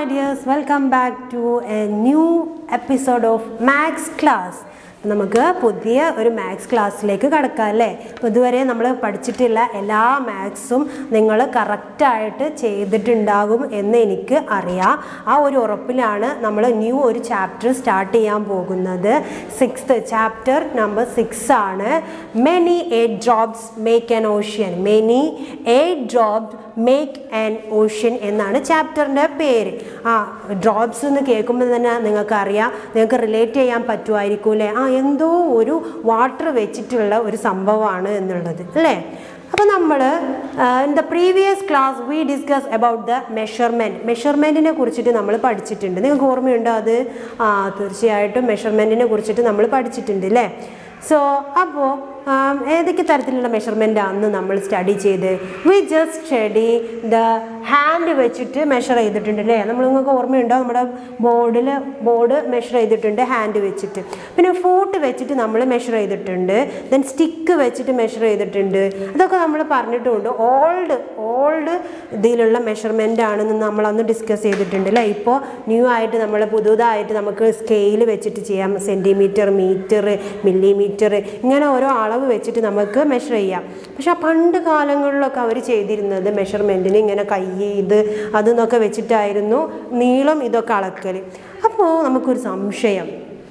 my dears, welcome back to a new episode of Max Class. നമുക്ക് പുതിയ ഒരു maths ക്ലാസ്സിലേക്ക് കടക്കാം അല്ലേ അപ്പോൾ ഇതുവരെ നമ്മൾ പഠിച്ചിട്ടുള്ള എല്ലാ മാത്സും നിങ്ങൾ കറക്റ്റായിട്ട് ചെയ്തിട്ടുണ്ടാകും എന്ന് എനിക്ക് അറിയാം ആ ഒരു ഉറപ്പിലാണ് നമ്മൾ ന്യൂ ഒരു ചാപ്റ്റർ സ്റ്റാർട്ട് ചെയ്യാൻ പോകുന്നത് സിക്സ്ത് ചാപ്റ്റർ നമ്പർ സിക്സ് ആണ് many eight drops make an ocean many eight drops make an ocean എന്നാണ് ചാപ്റ്ററിൻ്റെ പേര് ആ ഡ്രോപ്സ് എന്ന് കേൾക്കുമ്പോൾ തന്നെ നിങ്ങൾക്ക് അറിയാം നിങ്ങൾക്ക് റിലേറ്റ് ചെയ്യാൻ പറ്റുമായിരിക്കും അല്ലേ ആ എന്തോ ഒരു വാട്ടർ വെച്ചിട്ടുള്ള ഒരു സംഭവമാണ് എന്നുള്ളത് അല്ലേ അപ്പോൾ നമ്മൾ in the previous class we discuss about the measurement മെഷർമെൻറ്റിനെ കുറിച്ചിട്ട് നമ്മൾ പഠിച്ചിട്ടുണ്ട് നിങ്ങൾക്ക് ഓർമ്മയുണ്ടോ അത് ആ തീർച്ചയായിട്ടും മെഷർമെൻറ്റിനെ കുറിച്ചിട്ട് നമ്മൾ പഠിച്ചിട്ടുണ്ട് അല്ലേ സോ അപ്പോൾ ഏതൊക്കെ തരത്തിലുള്ള മെഷർമെൻ്റ് ആണ് നമ്മൾ സ്റ്റഡി ചെയ്ത് we just study the hand വെച്ചിട്ട് മെഷർ ചെയ്തിട്ടുണ്ട് അല്ലേ നമ്മൾ നിങ്ങൾക്ക് ഓർമ്മയുണ്ടോ നമ്മുടെ ബോർഡിൽ ബോർഡ് മെഷർ ചെയ്തിട്ടുണ്ട് ഹാൻഡ് വെച്ചിട്ട് പിന്നെ ഫൂട്ട് വെച്ചിട്ട് നമ്മൾ മെഷർ ചെയ്തിട്ടുണ്ട് ദെൻ സ്റ്റിക്ക് വെച്ചിട്ട് മെഷർ ചെയ്തിട്ടുണ്ട് അതൊക്കെ നമ്മൾ പറഞ്ഞിട്ടുമുണ്ട് ഓൾഡ് ഓൾഡ് ഇതിലുള്ള മെഷർമെൻ്റ് ആണെന്ന് നമ്മൾ അന്ന് ഡിസ്കസ് ചെയ്തിട്ടുണ്ട് അല്ലേ ഇപ്പോൾ ന്യൂ ആയിട്ട് നമ്മൾ പുതുതായിട്ട് നമുക്ക് സ്കെയിൽ വെച്ചിട്ട് ചെയ്യാം സെൻറ്റിമീറ്റർ മീറ്റർ മില്ലിമീറ്റർ ഇങ്ങനെ ഓരോ അളവ് വെച്ചിട്ട് നമുക്ക് മെഷർ ചെയ്യാം പക്ഷെ ആ പണ്ട് കാലങ്ങളിലൊക്കെ അവർ ചെയ്തിരുന്നത് മെഷർമെൻറ്റിന് ഇങ്ങനെ കൈ ഇത് അതെന്നൊക്കെ വെച്ചിട്ടായിരുന്നു നീളം ഇതൊക്കെ അളക്കൽ അപ്പോൾ നമുക്കൊരു സംശയം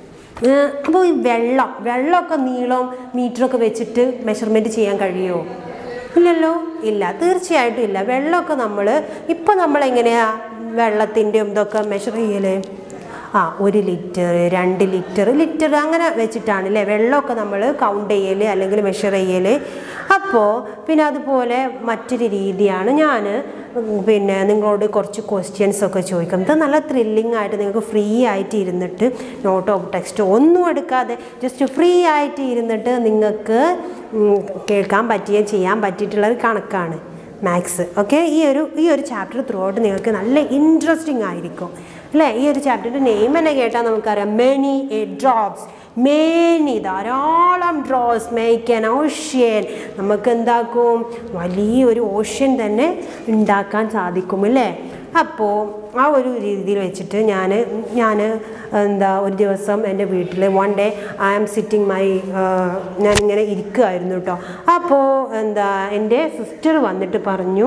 അപ്പോൾ ഈ വെള്ളം വെള്ളമൊക്കെ നീളം മീറ്ററൊക്കെ വെച്ചിട്ട് മെഷർമെൻറ്റ് ചെയ്യാൻ കഴിയുമോ ഇല്ലല്ലോ ഇല്ല തീർച്ചയായിട്ടും ഇല്ല വെള്ളമൊക്കെ നമ്മൾ ഇപ്പം നമ്മളെങ്ങനെയാണ് വെള്ളത്തിൻ്റെയും ഇതൊക്കെ മെഷർ ചെയ്യല് ആ ഒരു ലിറ്റർ രണ്ട് ലിറ്റർ ലിറ്റർ അങ്ങനെ വെച്ചിട്ടാണ് അല്ലേ വെള്ളമൊക്കെ നമ്മൾ കൗണ്ട് ചെയ്യൽ അല്ലെങ്കിൽ മെഷർ ചെയ്യൽ അപ്പോൾ പിന്നെ അതുപോലെ മറ്റൊരു രീതിയാണ് ഞാൻ പിന്നെ നിങ്ങളോട് കുറച്ച് ക്വസ്റ്റ്യൻസ് ഒക്കെ ചോദിക്കും ഇത് നല്ല ത്രില്ലിംഗ് ആയിട്ട് നിങ്ങൾക്ക് ഫ്രീ ആയിട്ട് ഇരുന്നിട്ട് നോട്ടോ ടെക്സ്റ്റോ ഒന്നും എടുക്കാതെ ജസ്റ്റ് ഫ്രീ ആയിട്ട് ഇരുന്നിട്ട് നിങ്ങൾക്ക് കേൾക്കാൻ പറ്റിയ ചെയ്യാൻ പറ്റിയിട്ടുള്ള ഒരു കണക്കാണ് മാത്സ് ഓക്കെ ഈ ഒരു ഈ ഒരു ചാപ്റ്റർ ത്രൂ ഔട്ട് നിങ്ങൾക്ക് നല്ല ഇൻട്രസ്റ്റിംഗ് ആയിരിക്കും അല്ലേ ഈ ഒരു ചാപ്റ്ററിൻ്റെ നെയിം തന്നെ കേട്ടാൽ നമുക്കറിയാം മെനി എ ഡ്രോപ്സ് മേനി ധാരാളം ഡ്രോസ് മേക്ക് ആൻ ഓഷ്യൻ നമുക്ക് എന്താക്കും വലിയൊരു ഓഷ്യൻ തന്നെ ഉണ്ടാക്കാൻ സാധിക്കും അല്ലേ അപ്പോൾ ആ ഒരു രീതിയിൽ വെച്ചിട്ട് ഞാൻ ഞാൻ എന്താ ഒരു ദിവസം എൻ്റെ വീട്ടിൽ one day I am sitting my ഞാനിങ്ങനെ ഇരിക്കുമായിരുന്നു കേട്ടോ അപ്പോൾ എന്താ എൻ്റെ സിസ്റ്റർ വന്നിട്ട് പറഞ്ഞു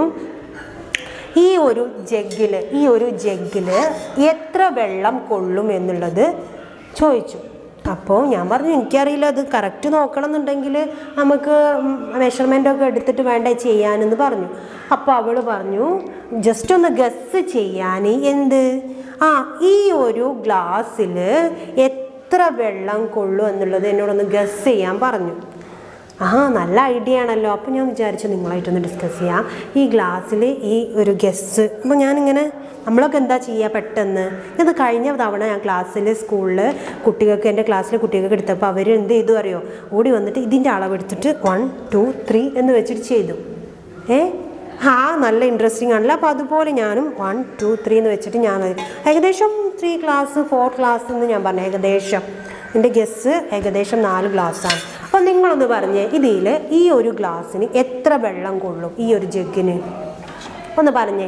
ഈ ഒരു ജഗ്ഗിൽ ഈ ഒരു ജഗ്ഗിൽ എത്ര വെള്ളം കൊള്ളും എന്നുള്ളത് ചോദിച്ചു അപ്പോൾ ഞാൻ പറഞ്ഞു എനിക്കറിയില്ല അത് കറക്റ്റ് നോക്കണം എന്നുണ്ടെങ്കിൽ നമുക്ക് മെഷർമെൻ്റ് ഒക്കെ എടുത്തിട്ട് വേണ്ട ചെയ്യാനെന്ന് പറഞ്ഞു അപ്പോൾ അവൾ പറഞ്ഞു ജസ്റ്റ് ഒന്ന് ഗസ് ചെയ്യാൻ എന്ത് ആ ഈ ഒരു ഗ്ലാസ്സിൽ എത്ര വെള്ളം കൊള്ളും എന്നുള്ളത് എന്നോടൊന്ന് ഗസ് ചെയ്യാൻ പറഞ്ഞു ആ നല്ല ഐഡിയ ആണല്ലോ അപ്പോൾ ഞാൻ വിചാരിച്ചു നിങ്ങളായിട്ടൊന്ന് ഡിസ്കസ് ചെയ്യാം ഈ ഗ്ലാസ്സിൽ ഈ ഒരു ഗസ് അപ്പോൾ ഞാനിങ്ങനെ നമ്മളൊക്കെ എന്താ ചെയ്യുക പെട്ടെന്ന് ഇത് കഴിഞ്ഞ തവണ ഞാൻ ക്ലാസ്സിൽ സ്കൂളിൽ കുട്ടികൾക്ക് എൻ്റെ ക്ലാസ്സിലെ കുട്ടികൾക്ക് എടുത്തപ്പോൾ അവർ എന്ത് ചെയ്തു അറിയോ ഓടി വന്നിട്ട് ഇതിൻ്റെ അളവെടുത്തിട്ട് വൺ ടു ത്രീ എന്ന് വെച്ചിട്ട് ചെയ്തു ഏ ആ നല്ല ഇൻട്രസ്റ്റിംഗ് ആണല്ലോ അപ്പോൾ അതുപോലെ ഞാനും വൺ ടു ത്രീ എന്ന് വെച്ചിട്ട് ഞാൻ ഏകദേശം ത്രീ ക്ലാസ് ഫോർ ക്ലാസ് എന്ന് ഞാൻ പറഞ്ഞു ഏകദേശം എൻ്റെ ഗസ് ഏകദേശം നാല് ഗ്ലാസ്സാണ് അപ്പോൾ നിങ്ങളൊന്ന് പറഞ്ഞ് ഇതിൽ ഈ ഒരു ഗ്ലാസ്സിന് എത്ര വെള്ളം കൊള്ളും ഈ ഒരു ജഗ്ഗിന് ഒന്ന് പറഞ്ഞേ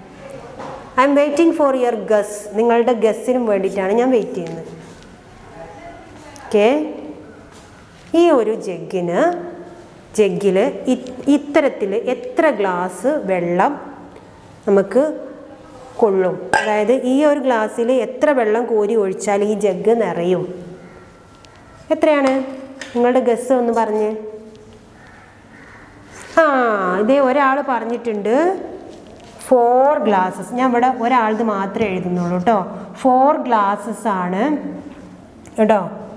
I am waiting for your guess നിങ്ങളുടെ ഗസ്സിനും വേണ്ടിയിട്ടാണ് ഞാൻ വെയിറ്റ് ചെയ്യുന്നത് ഓക്കെ ഈ ഒരു ജഗ്ഗിന് ജഗ്ഗിൽ ഇത്തരത്തിൽ എത്ര ഗ്ലാസ് വെള്ളം നമുക്ക് കൊള്ളും അതായത് ഈ ഒരു ഗ്ലാസ്സിൽ എത്ര വെള്ളം കോരി ഒഴിച്ചാൽ ഈ ജഗ്ഗ് നിറയും എത്രയാണ് നിങ്ങളുടെ ഗസ് ഒന്ന് പറഞ്ഞ് ആ ഇതേ ഒരാൾ പറഞ്ഞിട്ടുണ്ട് ഫോർ ഗ്ലാസസ് ഞാൻ ഇവിടെ ഒരാളത് മാത്രമേ എഴുതുന്നുള്ളൂ കേട്ടോ ഫോർ ഗ്ലാസസ് ആണ് കേട്ടോ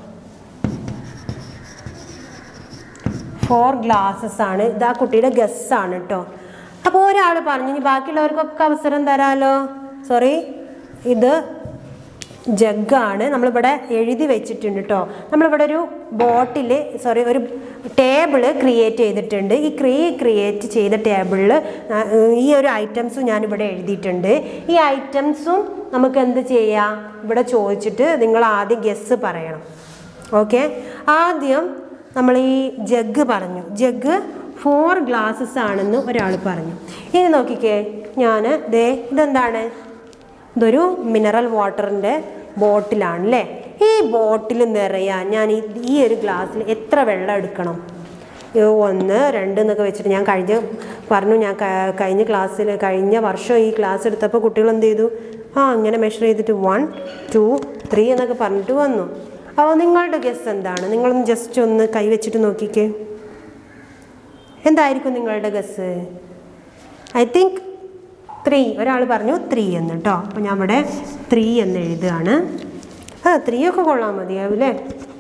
ഫോർ ഗ്ലാസസ് ആണ് ഇത് ആ കുട്ടിയുടെ ഗസ്സാണ് കേട്ടോ അപ്പോൾ ഒരാൾ പറഞ്ഞു ഇനി ബാക്കിയുള്ളവർക്കൊക്കെ അവസരം തരാമല്ലോ സോറി ഇത് ജഗ്ഗാണ് നമ്മളിവിടെ എഴുതി വെച്ചിട്ടുണ്ട് കേട്ടോ നമ്മളിവിടെ ഒരു ബോട്ടിൽ സോറി ഒരു ടേബിള് ക്രിയേറ്റ് ചെയ്തിട്ടുണ്ട് ഈ ക്രീ ക്രിയേറ്റ് ചെയ്ത ടേബിളിൽ ഈ ഒരു ഐറ്റംസും ഞാനിവിടെ എഴുതിയിട്ടുണ്ട് ഈ ഐറ്റംസും നമുക്ക് എന്ത് ചെയ്യാം ഇവിടെ ചോദിച്ചിട്ട് നിങ്ങൾ ആദ്യം ഗസ് പറയണം ഓക്കെ ആദ്യം നമ്മൾ ഈ ജഗ് പറഞ്ഞു ജഗ് ഫോർ ഗ്ലാസ്സസ് ആണെന്ന് ഒരാൾ പറഞ്ഞു ഇനി നോക്കിക്കേ ഞാൻ ദേ ഇതെന്താണ് ഇതൊരു മിനറൽ വാട്ടറിൻ്റെ ബോട്ടിലാണ് അല്ലേ ഈ ബോട്ടിൽ നിറയാൻ ഞാൻ ഈ ഈ ഒരു ഗ്ലാസ്സിൽ എത്ര വെള്ളം എടുക്കണം ഇത് ഒന്ന് രണ്ട് എന്നൊക്കെ വെച്ചിട്ട് ഞാൻ കഴിഞ്ഞ പറഞ്ഞു ഞാൻ ക- കഴിഞ്ഞ ക്ലാസ്സിൽ കഴിഞ്ഞ വർഷം ഈ ക്ലാസ് എടുത്തപ്പോൾ കുട്ടികൾ എന്ത് ചെയ്തു ആ അങ്ങനെ മെഷർ ചെയ്തിട്ട് വൺ ടു ത്രീ എന്നൊക്കെ പറഞ്ഞിട്ട് വന്നു അപ്പോൾ നിങ്ങളുടെ ഗസ് എന്താണ് നിങ്ങളൊന്ന് ജസ്റ്റ് ഒന്ന് കൈ വെച്ചിട്ട് നോക്കിക്കേ എന്തായിരിക്കും നിങ്ങളുടെ ഗസ് ഐ തിങ്ക് ത്രീ ഒരാൾ പറഞ്ഞു ത്രീ എന്ന് കേട്ടോ അപ്പോൾ ഞാൻ ഇവിടെ ത്രീ എന്ന് എഴുതുകയാണ് ആ ത്രീ ഒക്കെ കൊള്ളാൻ മതിയാവും അല്ലേ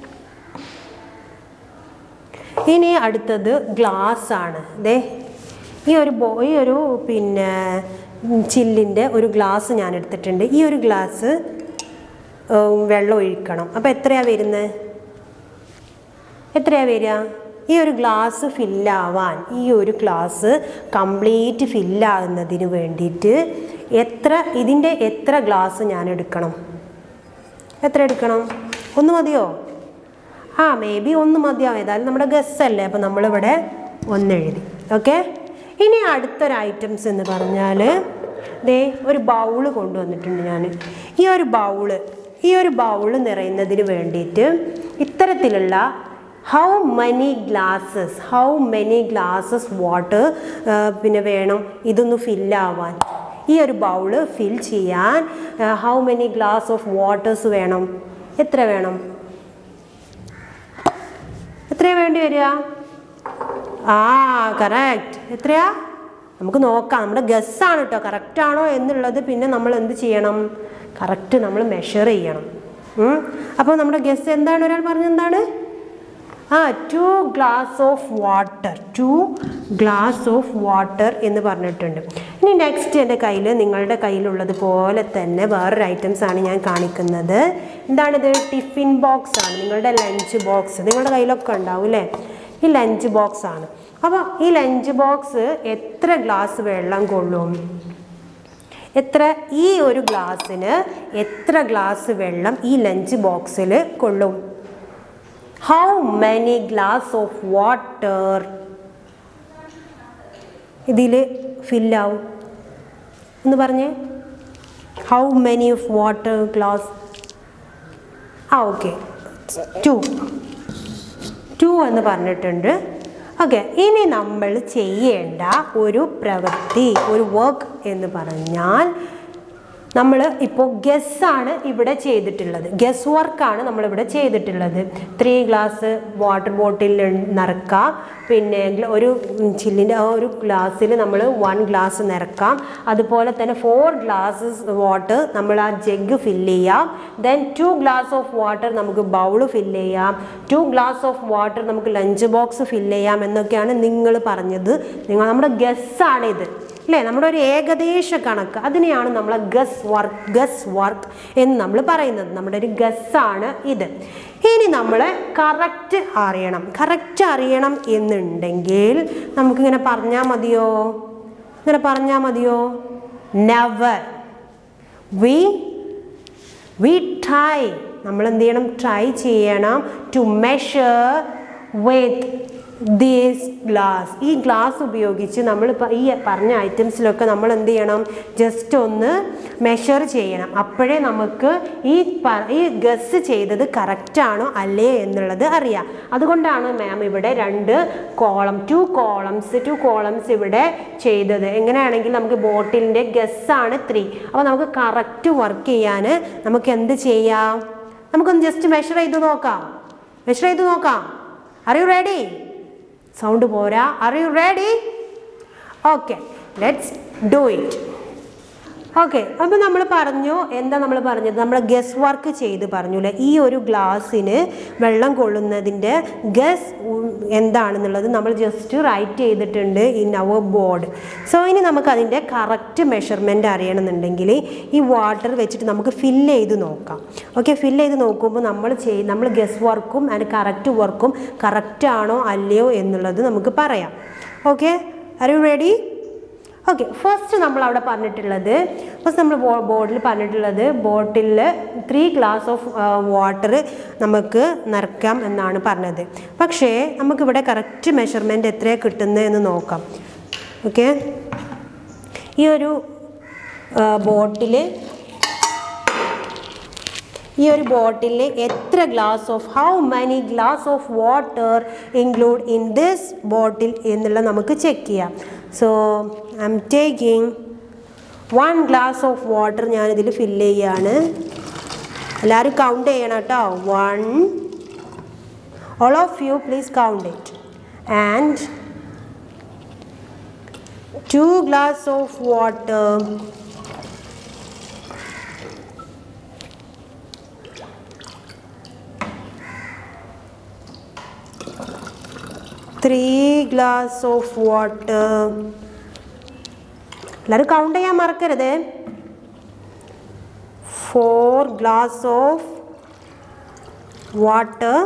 ഇനി അടുത്തത് ഗ്ലാസ് ആണ് ദേ ഈ ഒരു ബോ ഈ ഒരു പിന്നെ ചില്ലിൻ്റെ ഒരു ഗ്ലാസ് ഞാൻ എടുത്തിട്ടുണ്ട് ഈ ഒരു ഗ്ലാസ് ഉം, വെള്ളം ഒഴിക്കണം അപ്പോൾ എത്രയാണ് വരുന്നത് എത്രയാണ് വരിക ഈ ഒരു ഗ്ലാസ് ഫില്ലാവാൻ ഈ ഒരു ഗ്ലാസ് കംപ്ലീറ്റ് ഫില്ലാകുന്നതിന് വേണ്ടിയിട്ട് എത്ര ഇതിൻ്റെ എത്ര ഗ്ലാസ് ഞാൻ എടുക്കണം എത്ര എടുക്കണം ഒന്ന് മതിയോ ആ മേ ബി ഒന്ന് മതിയാവും ഏതായാലും നമ്മുടെ ഗസ് അല്ലേ അപ്പോൾ നമ്മളിവിടെ ഒന്ന് എഴുതി ഓക്കെ ഇനി അടുത്തൊരു ഐറ്റംസ് എന്ന് പറഞ്ഞാൽ ദേ ഒരു ബൗള് കൊണ്ടുവന്നിട്ടുണ്ട് ഞാൻ ഈ ഒരു ബൗള് ഈ ഒരു ബൗള് നിറയുന്നതിന് വേണ്ടിയിട്ട് ഇത്തരത്തിലുള്ള how many glasses how many glasses water പിന്നെ വേണം ഇതൊന്ന് ഫില്ലാവാൻ ഈ ഒരു ബൗള് ഫിൽ ചെയ്യാൻ how many glass of waters വേണം എത്ര വേണം എത്രയാ വേണ്ടി വരിക ആ കറക്റ്റ് എത്രയാ നമുക്ക് നോക്കാം നമ്മുടെ ഗസ്സാണ് കേട്ടോ കറക്റ്റ് ആണോ എന്നുള്ളത് പിന്നെ നമ്മൾ എന്ത് ചെയ്യണം കറക്റ്റ് നമ്മൾ മെഷർ ചെയ്യണം അപ്പോൾ നമ്മുടെ ഗസ് എന്താണ് ഒരാൾ പറഞ്ഞത് എന്താണ് ആ two glass of water two glass of water എന്ന് പറഞ്ഞിട്ടുണ്ട് ഇനി നെക്സ്റ്റ് എൻ്റെ കയ്യിൽ നിങ്ങളുടെ കയ്യിലുള്ളത് പോലെ തന്നെ വേറൊരു ഐറ്റംസ് ആണ് ഞാൻ കാണിക്കുന്നത് എന്താണിത് ടിഫിൻ ബോക്സ് ആണ് നിങ്ങളുടെ ലഞ്ച് ബോക്സ് നിങ്ങളുടെ കയ്യിലൊക്കെ ഉണ്ടാവും അല്ലേ ഈ ലഞ്ച് ബോക്സ് ആണ് അപ്പോൾ ഈ ലഞ്ച് ബോക്സ് എത്ര ഗ്ലാസ് വെള്ളം കൊള്ളും എത്ര ഈ ഒരു ഗ്ലാസ്സിന് എത്ര ഗ്ലാസ് വെള്ളം ഈ ലഞ്ച് ബോക്സിൽ കൊള്ളും how many glass of water ഇതിൽ ഫില്ലാവും എന്ന് പറഞ്ഞേ how many of water glass ആ ഓക്കെ ടു ടു എന്ന് പറഞ്ഞിട്ടുണ്ട് ഓക്കെ ഇനി നമ്മൾ ചെയ്യേണ്ട ഒരു പ്രവൃത്തി ഒരു വർക്ക് എന്ന് പറഞ്ഞാൽ നമ്മൾ ഇപ്പോൾ ഗസ്സാണ് ഇവിടെ ചെയ്തിട്ടുള്ളത് ഗസ് വർക്കാണ് നമ്മളിവിടെ ചെയ്തിട്ടുള്ളത് ത്രീ ഗ്ലാസ് വാട്ടർ ബോട്ടിൽ നിറക്കാം പിന്നെ ഗ്ല- ഒരു ചില്ലിൻ്റെ ഒരു ഗ്ലാസ്സിൽ നമ്മൾ വൺ ഗ്ലാസ് നിറക്കാം അതുപോലെ തന്നെ ഫോർ ഗ്ലാസ്സസ് വാട്ടർ നമ്മൾ ആ ജഗ് ഫില്ല് ചെയ്യാം then two glass of water നമുക്ക് ബൗള് ഫില്ല് ചെയ്യാം ടു ഗ്ലാസ് ഓഫ് വാട്ടർ നമുക്ക് ലഞ്ച് ബോക്സ് ഫില്ല് ചെയ്യാം എന്നൊക്കെയാണ് നിങ്ങൾ പറഞ്ഞത് നിങ്ങൾ നമ്മുടെ ഗസ്സാണ് ഇത് അല്ലേ നമ്മുടെ ഒരു ഏകദേശ കണക്ക് അതിനെയാണ് നമ്മൾ ഗസ് വർക്ക് ഗസ് വർക്ക് എന്ന് നമ്മൾ പറയുന്നത് നമ്മുടെ ഒരു ഗസ്സാണ് ഇത് ഇനി നമ്മൾ കറക്റ്റ് അറിയണം കറക്റ്റ് അറിയണം എന്നുണ്ടെങ്കിൽ നമുക്കിങ്ങനെ പറഞ്ഞാൽ മതിയോ ഇങ്ങനെ പറഞ്ഞാൽ മതിയോ നെവർ വി വി ട്രൈ നമ്മൾ എന്ത് ചെയ്യണം ട്രൈ ചെയ്യണം to measure with these glass ഈ ഗ്ലാസ് ഉപയോഗിച്ച് നമ്മൾ ഈ പറഞ്ഞ ഐറ്റംസിലൊക്കെ നമ്മൾ എന്ത് ചെയ്യണം ജസ്റ്റ് ഒന്ന് മെഷർ ചെയ്യണം അപ്പോഴേ നമുക്ക് ഈ പ- ഈ ഗസ് ചെയ്തത് കറക്റ്റാണോ അല്ലേ എന്നുള്ളത് അറിയാം അതുകൊണ്ടാണ് മാം ഇവിടെ രണ്ട് column two columns two columns ഇവിടെ ചെയ്തത് എങ്ങനെയാണെങ്കിൽ നമുക്ക് ബോട്ടിലിൻ്റെ ഗസ്സാണ് ത്രീ അപ്പോൾ നമുക്ക് കറക്റ്റ് വർക്ക് ചെയ്യാൻ നമുക്ക് എന്ത് ചെയ്യാം നമുക്കൊന്ന് ജസ്റ്റ് മെഷർ ചെയ്ത് നോക്കാം മെഷർ ചെയ്ത് നോക്കാം ആർ യു റെഡി സൗണ്ട് പോരാ are you ready okay let's do it okay അപ്പോൾ നമ്മൾ പറഞ്ഞു എന്താ നമ്മൾ പറഞ്ഞത് നമ്മൾ ഗസ് വർക്ക് ചെയ്ത് പറഞ്ഞു അല്ലേ ഈ ഒരു ഗ്ലാസ്സിന് വെള്ളം കൊള്ളുന്നതിൻ്റെ ഗസ് എന്താണെന്നുള്ളത് നമ്മൾ ജസ്റ്റ് റൈറ്റ് ചെയ്തിട്ടുണ്ട് ഇൻ അവർ ബോർഡ് സോ ഇനി നമുക്ക് അതിൻ്റെ കറക്റ്റ് മെഷർമെൻറ്റ് അറിയണമെന്നുണ്ടെങ്കിൽ ഈ വാട്ടർ വെച്ചിട്ട് നമുക്ക് ഫില്ല് ചെയ്ത് നോക്കാം ഓക്കെ ഫില്ല് ചെയ്ത് നോക്കുമ്പോൾ നമ്മൾ ചെയ് നമ്മൾ ഗസ് വർക്കും അതിൻ്റെ കറക്റ്റ് വർക്കും കറക്റ്റ് ആണോ അല്ലയോ എന്നുള്ളത് നമുക്ക് പറയാം okay are you ready okay first നമ്മൾ അവിടെ പറഞ്ഞിട്ടുള്ളത് ഫസ്റ്റ് നമ്മൾ ബോർഡിൽ പറഞ്ഞിട്ടുള്ളത് ബോട്ടിലിൽ ത്രീ ഗ്ലാസ് ഓഫ് വാട്ടർ നമുക്ക് നിറക്കാം എന്നാണ് പറഞ്ഞത് പക്ഷേ നമുക്കിവിടെ കറക്റ്റ് മെഷർമെൻറ്റ് എത്രയാണ് കിട്ടുന്നത് എന്ന് നോക്കാം ഓക്കെ ഈ ഒരു ബോട്ടിൽ ഈ ഒരു ബോട്ടിലിൽ എത്ര glass of how many glass of water include in this bottle എന്നുള്ളത് നമുക്ക് ചെക്ക് ചെയ്യാം so I am taking one glass of water ഞാനിതിൽ ഫില്ല് ചെയ്യാണ് എല്ലാവരും കൗണ്ട് ചെയ്യണം കേട്ടോ one all of you please count it and two glass of water three glass of water എല്ലാവരും count ചെയ്യാൻ മറക്കരുത് four glass of water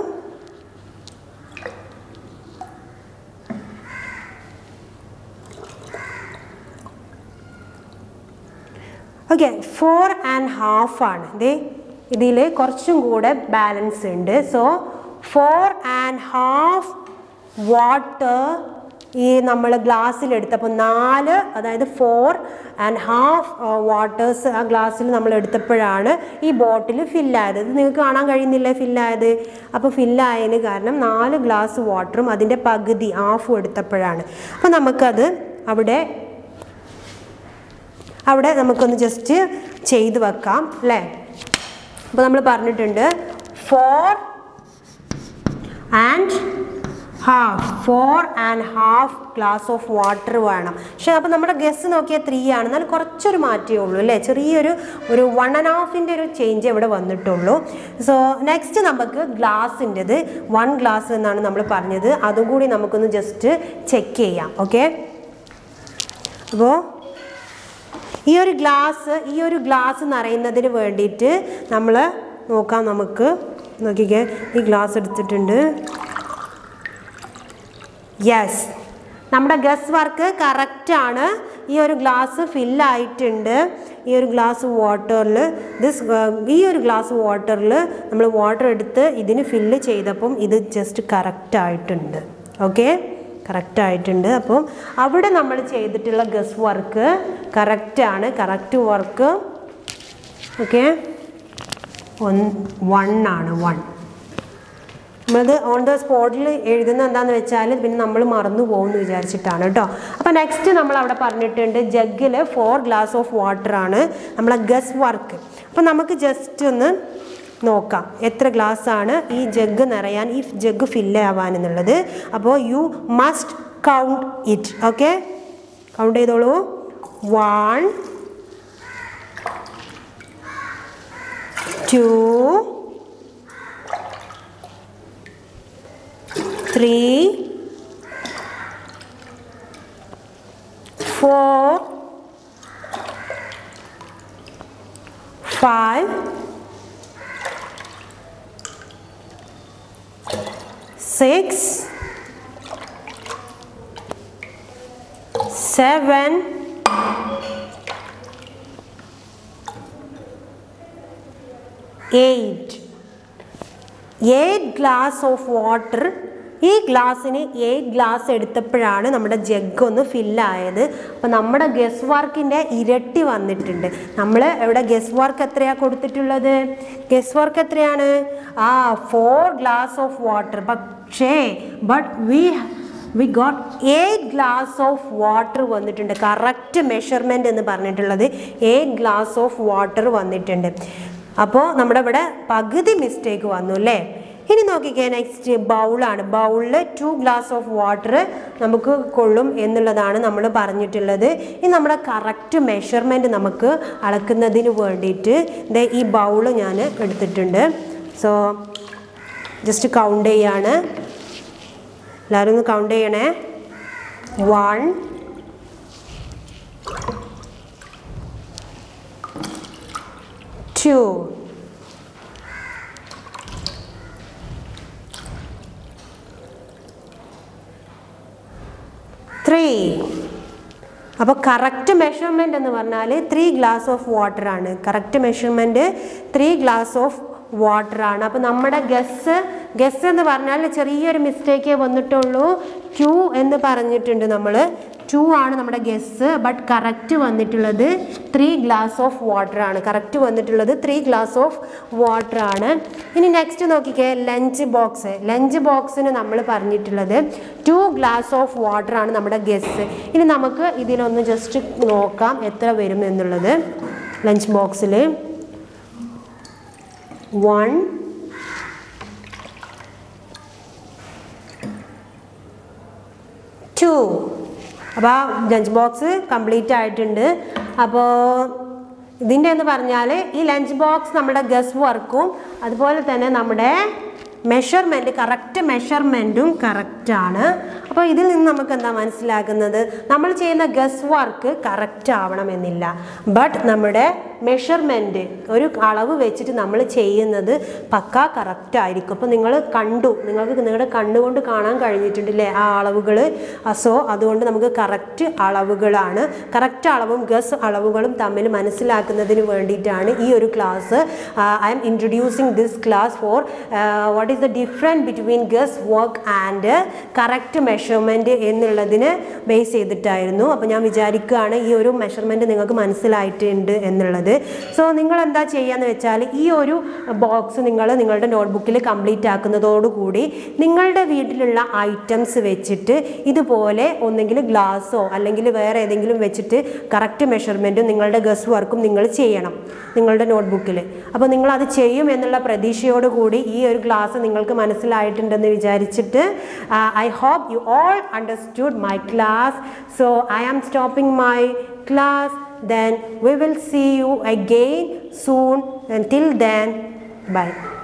okay four and half ആണ് ഇതേ ഇതിൽ കുറച്ചും കൂടെ ബാലൻസ് ഉണ്ട് so four and half water ഈ നമ്മൾ ഗ്ലാസ്സിലെടുത്തപ്പോൾ നാല് അതായത് ഫോർ ആൻഡ് ഹാഫ് വാട്ടേഴ്സ് ആ ഗ്ലാസ്സിൽ നമ്മൾ എടുത്തപ്പോഴാണ് ഈ ബോട്ടിൽ ഫില്ലായത് ഇത് നിങ്ങൾക്ക് കാണാൻ കഴിയുന്നില്ലേ ഫില്ലായത് അപ്പോൾ ഫില്ലായതിന് കാരണം നാല് ഗ്ലാസ് വാട്ടറും അതിൻ്റെ പകുതി ഹാഫും എടുത്തപ്പോഴാണ് അപ്പോൾ നമുക്കത് അവിടെ അവിടെ നമുക്കൊന്ന് ജസ്റ്റ് ചെയ്ത് വെക്കാം അല്ലേ അപ്പോൾ നമ്മൾ പറഞ്ഞിട്ടുണ്ട് four and half four and half glass of water വേണം പക്ഷേ അപ്പോൾ നമ്മുടെ ഗസ് നോക്കിയാൽ ത്രീ ആണ് എന്നാൽ കുറച്ചൊരു മാറ്റേ ഉള്ളൂ അല്ലേ ചെറിയൊരു ഒരു വൺ ആൻഡ് ഹാഫിൻ്റെ ഒരു ചേഞ്ച് ഇവിടെ വന്നിട്ടുള്ളൂ സോ നെക്സ്റ്റ് നമുക്ക് ഗ്ലാസിൻ്റെത് വൺ ഗ്ലാസ് എന്നാണ് നമ്മൾ പറഞ്ഞത് അതും കൂടി നമുക്കൊന്ന് ജസ്റ്റ് ചെക്ക് ചെയ്യാം ഓക്കെ അപ്പോൾ ഈ ഒരു ഗ്ലാസ് ഈ ഒരു ഗ്ലാസ് നിറയുന്നതിന് വേണ്ടിയിട്ട് നമ്മൾ നോക്കാം നമുക്ക് നോക്കിക്കേ ഈ ഗ്ലാസ് എടുത്തിട്ടുണ്ട് യെസ് നമ്മുടെ ഗസ് വർക്ക് കറക്റ്റാണ് ഈ ഒരു ഗ്ലാസ് ഫില്ലായിട്ടുണ്ട് ഈ ഒരു ഗ്ലാസ് വാട്ടറിൽ ദിസ് ഈ ഒരു ഗ്ലാസ് വാട്ടറിൽ നമ്മൾ വാട്ടർ എടുത്ത് ഇതിന് ഫില്ല് ചെയ്തപ്പം ഇത് ജസ്റ്റ് കറക്റ്റായിട്ടുണ്ട് ഓക്കെ കറക്റ്റ് ആയിട്ടുണ്ട് അപ്പം അവിടെ നമ്മൾ ചെയ്തിട്ടുള്ള ഗസ് വർക്ക് കറക്റ്റാണ് correct work okay one one ആണ് വൺ നമ്മളത് ഓൺ ദ സ്പോട്ടിൽ എഴുതുന്ന എന്താണെന്ന് വെച്ചാൽ പിന്നെ നമ്മൾ മറന്നു പോകുമെന്ന് വിചാരിച്ചിട്ടാണ് കേട്ടോ അപ്പോൾ നെക്സ്റ്റ് നമ്മൾ അവിടെ പറഞ്ഞിട്ടുണ്ട് ജഗ്ഗിൽ ഫോർ ഗ്ലാസ് ഓഫ് വാട്ടർ ആണ് നമ്മളെ ഗസ് വർക്ക് അപ്പോൾ നമുക്ക് ജസ്റ്റ് ഒന്ന് നോക്കാം എത്ര ഗ്ലാസ് ആണ് ഈ ജഗ് നിറയാൻ ഈ ജഗ് ഫില്ല് ആവാൻ എന്നുള്ളത് അപ്പോൾ you must count it okay count ചെയ്തോളൂ one two three four five six, seven, eight. Eight glass of water ഈ ഗ്ലാസ്സിന് എയ്റ്റ് ഗ്ലാസ് എടുത്തപ്പോഴാണ് നമ്മുടെ ജഗ് ഒന്ന് ഫില്ലായത് അപ്പോൾ നമ്മുടെ ഗസ് വർക്കിൻ്റെ ഇരട്ടി വന്നിട്ടുണ്ട് നമ്മൾ എവിടെ ഗസ് വർക്ക് എത്രയാണ് കൊടുത്തിട്ടുള്ളത് ഗസ് വർക്ക് എത്രയാണ് ആ ഫോർ ഗ്ലാസ് ഓഫ് വാട്ടർ പക്ഷേ but we we got eight glass of water വന്നിട്ടുണ്ട് കറക്റ്റ് മെഷർമെൻ്റ് എന്ന് പറഞ്ഞിട്ടുള്ളത് എയ്റ്റ് ഗ്ലാസ് ഓഫ് വാട്ടർ വന്നിട്ടുണ്ട് അപ്പോൾ നമ്മുടെ ഇവിടെ പകുതി മിസ്റ്റേക്ക് വന്നു അല്ലേ ഇനി നോക്കിക്കേ നെക്സ്റ്റ് ബൗളാണ് ബൗളിൽ ടു ഗ്ലാസ് ഓഫ് വാട്ടർ നമുക്ക് കൊള്ളും എന്നുള്ളതാണ് നമ്മൾ പറഞ്ഞിട്ടുള്ളത് ഇനി നമ്മുടെ കറക്റ്റ് മെഷർമെൻറ്റ് നമുക്ക് അളക്കുന്നതിന് വേണ്ടിയിട്ട് ദേ ഈ ബൗള് ഞാൻ എടുത്തിട്ടുണ്ട് സോ ജസ്റ്റ് കൗണ്ട് ചെയ്യാണ് എല്ലാവരും ഒന്ന് കൗണ്ട് ചെയ്യണേ വൺ ടു ത്രീ അപ്പോൾ കറക്റ്റ് മെഷർമെൻ്റ് എന്ന് പറഞ്ഞാൽ ത്രീ ഗ്ലാസ് ഓഫ് വാട്ടർ ആണ് correct measurement three glass of water ആണ് അപ്പോൾ നമ്മുടെ ഗസ് ഗസ് എന്ന് പറഞ്ഞാൽ ചെറിയൊരു മിസ്റ്റേക്കേ വന്നിട്ടുള്ളൂ ടു എന്ന് പറഞ്ഞിട്ടുണ്ട് നമ്മൾ ടു ആണ് നമ്മുടെ ഗെസ് ബട്ട് കറക്റ്റ് വന്നിട്ടുള്ളത് ത്രീ ഗ്ലാസ് ഓഫ് വാട്ടർ ആണ് കറക്റ്റ് വന്നിട്ടുള്ളത് ത്രീ ഗ്ലാസ് ഓഫ് വാട്ടർ ആണ് ഇനി നെക്സ്റ്റ് നോക്കിക്കേ ലഞ്ച് ബോക്സ് ലഞ്ച് ബോക്സിന് നമ്മൾ പറഞ്ഞിട്ടുള്ളത് ടു ഗ്ലാസ് ഓഫ് വാട്ടർ ആണ് നമ്മുടെ ഗെസ് ഇനി നമുക്ക് ഇതിലൊന്ന് ജസ്റ്റ് നോക്കാം എത്ര വരും എന്നുള്ളത് ലഞ്ച് ബോക്സിൽ വൺ ടു അപ്പോൾ ലഞ്ച് ബോക്സ് കംപ്ലീറ്റ് ആയിട്ടുണ്ട് അപ്പോൾ ഇതിൻ്റെ എന്ന് പറഞ്ഞാൽ ഈ ലഞ്ച് ബോക്സ് നമ്മുടെ ഗസ് വർക്കും അതുപോലെ തന്നെ നമ്മുടെ മെഷർമെൻറ്റ് കറക്റ്റ് മെഷർമെൻറ്റും കറക്റ്റാണ് അപ്പോൾ ഇതിൽ നിന്ന് നമുക്ക് എന്താ മനസ്സിലാക്കുന്നത് നമ്മൾ ചെയ്യുന്ന ഗസ് വർക്ക് കറക്റ്റ് ആവണമെന്നില്ല ബട്ട് നമ്മുടെ മെഷർമെൻറ്റ് ഒരു അളവ് വെച്ചിട്ട് നമ്മൾ ചെയ്യുന്നത് പക്കാ കറക്റ്റ് ആയിരിക്കും അപ്പോൾ നിങ്ങൾ കണ്ടു നിങ്ങൾക്ക് നിങ്ങളുടെ കണ്ണുകൊണ്ട് കാണാൻ കഴിഞ്ഞിട്ടുണ്ടല്ലേ ആ അളവുകൾ സോ അതുകൊണ്ട് നമുക്ക് കറക്റ്റ് അളവുകളാണ് കറക്റ്റ് അളവും ഗസ് അളവുകളും തമ്മിൽ മനസ്സിലാക്കുന്നതിന് വേണ്ടിയിട്ടാണ് ഈ ഒരു class I am introducing this class for what is the different between guess work and correct measurement എന്നുള്ളതിന് ബേസ് ചെയ്തിട്ടായിരുന്നു അപ്പോൾ ഞാൻ വിചാരിക്കുകയാണ് ഈ ഒരു മെഷർമെൻറ്റ് നിങ്ങൾക്ക് മനസ്സിലായിട്ടുണ്ട് എന്നുള്ളത് സോ നിങ്ങൾ എന്താ ചെയ്യാന്ന് വെച്ചാൽ ഈ ഒരു ബോക്സ് നിങ്ങൾ നിങ്ങളുടെ നോട്ട്ബുക്കിൽ കംപ്ലീറ്റ് ആക്കുന്നതോടുകൂടി നിങ്ങളുടെ വീട്ടിലുള്ള ഐറ്റംസ് വെച്ചിട്ട് ഇതുപോലെ ഒന്നെങ്കിൽ ഗ്ലാസ്സോ അല്ലെങ്കിൽ വേറെ ഏതെങ്കിലും വെച്ചിട്ട് കറക്റ്റ് മെഷർമെൻറ്റും നിങ്ങളുടെ ഗസ് വർക്കും നിങ്ങൾ ചെയ്യണം നിങ്ങളുടെ നോട്ട്ബുക്കിൽ അപ്പോൾ നിങ്ങൾ അത് ചെയ്യും എന്നുള്ള പ്രതീക്ഷയോടുകൂടി ഈ ഒരു ക്ലാസ് നിങ്ങൾക്ക് മനസ്സിലായിട്ടുണ്ടെന്ന് വിചാരിച്ചിട്ട് I hope you all understood my class so I am stopping my class then we will see you again soon until then bye